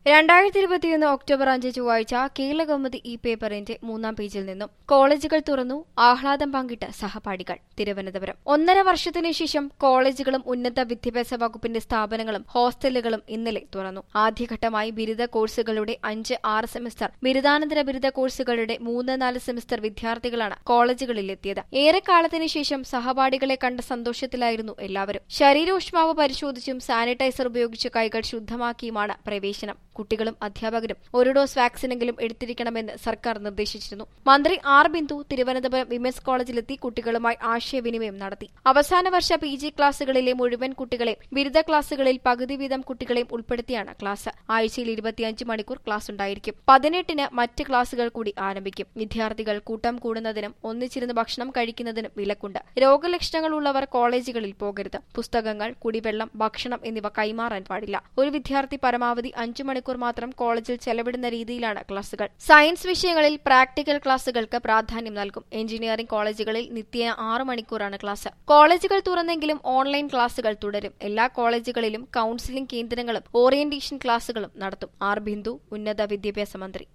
രണ്ടായിരത്തി ഇരുപത്തിയൊന്ന് ഒക്ടോബർ അഞ്ച് ചൊവ്വാഴ്ച കേരളകൗമുദി ഈ പേപ്പറിന്റെ മൂന്നാം പേജിൽ നിന്നും കോളേജുകൾ തുറന്നു ആഹ്ലാദം പങ്കിട്ട് സഹപാഠികൾ തിരുവനന്തപുരം ഒന്നര വർഷത്തിനു ശേഷം കോളേജുകളും ഉന്നത വിദ്യാഭ്യാസ വകുപ്പിന്റെ സ്ഥാപനങ്ങളും ഹോസ്റ്റലുകളും ഇന്നലെ തുറന്നു ആദ്യഘട്ടമായി ബിരുദ കോഴ്സുകളുടെ അഞ്ച് ആറ് സെമസ്റ്റർ ബിരുദാനന്തര ബിരുദ കോഴ്സുകളുടെ മൂന്ന് നാല് സെമസ്റ്റർ വിദ്യാർത്ഥികളാണ് കോളേജുകളിലെത്തിയത് ഏറെക്കാലത്തിനു ശേഷം സഹപാഠികളെ കണ്ട സന്തോഷത്തിലായിരുന്നു എല്ലാവരും ശരീരോഷ്മാവ് പരിശോധിച്ചും സാനിറ്റൈസർ ഉപയോഗിച്ച് കൈകൾ ശുദ്ധമാക്കിയുമാണ് പ്രവേശനം കുട്ടികളും അധ്യാപകരും ഒരു ഡോസ് വാക്സിനെങ്കിലും എടുത്തിരിക്കണമെന്ന് സർക്കാർ നിർദ്ദേശിച്ചിരുന്നു മന്ത്രി ആർ ബിന്ദു തിരുവനന്തപുരം വിമൻസ് കോളേജിലെത്തി കുട്ടികളുമായി ആശയവിനിമയം നടത്തി അവസാന വർഷ പി ജി ക്ലാസുകളിലെ മുഴുവൻ കുട്ടികളെയും ബിരുദ ക്ലാസുകളിൽ പകുതി വീതം കുട്ടികളെയും ഉൾപ്പെടുത്തിയാണ് ക്ലാസ് ആഴ്ചയിൽ ഇരുപത്തിയഞ്ച് മണിക്കൂർ ക്ലാസ് ഉണ്ടായിരിക്കും പതിനെട്ടിന് മറ്റ് ക്ലാസുകൾ കൂടി ആരംഭിക്കും വിദ്യാർത്ഥികൾ കൂട്ടം കൂടുന്നതിനും ഒന്നിച്ചിരുന്ന് ഭക്ഷണം കഴിക്കുന്നതിനും വിലക്കുണ്ട് രോഗലക്ഷണങ്ങളുള്ളവർ കോളേജുകളിൽ പോകരുത് പുസ്തകങ്ങൾ കുടിവെള്ളം ഭക്ഷണം എന്നിവ കൈമാറാൻ പാടില്ല ഒരു വിദ്യാർത്ഥി പരമാവധി അഞ്ചു മണിക്കൂർ മാത്രം കോളേജിൽ ചെലവിടുന്ന രീതിയിലാണ് ക്ലാസുകൾ സയൻസ് വിഷയങ്ങളിൽ പ്രാക്ടിക്കൽ ക്ലാസുകൾക്ക് പ്രാധാന്യം നൽകും എഞ്ചിനീയറിംഗ് കോളേജുകളിൽ നിത്യേന ആറ് മണിക്കൂറാണ് ക്ലാസ് കോളേജുകൾ തുറന്നെങ്കിലും ഓൺലൈൻ ക്ലാസുകൾ തുടരും എല്ലാ കോളേജുകളിലും കൌൺസിലിംഗ് കേന്ദ്രങ്ങളും ഓറിയന്റേഷൻ ക്ലാസുകളും നടത്തും ആർ ബിന്ദു ഉന്നത വിദ്യാഭ്യാസ മന്ത്രി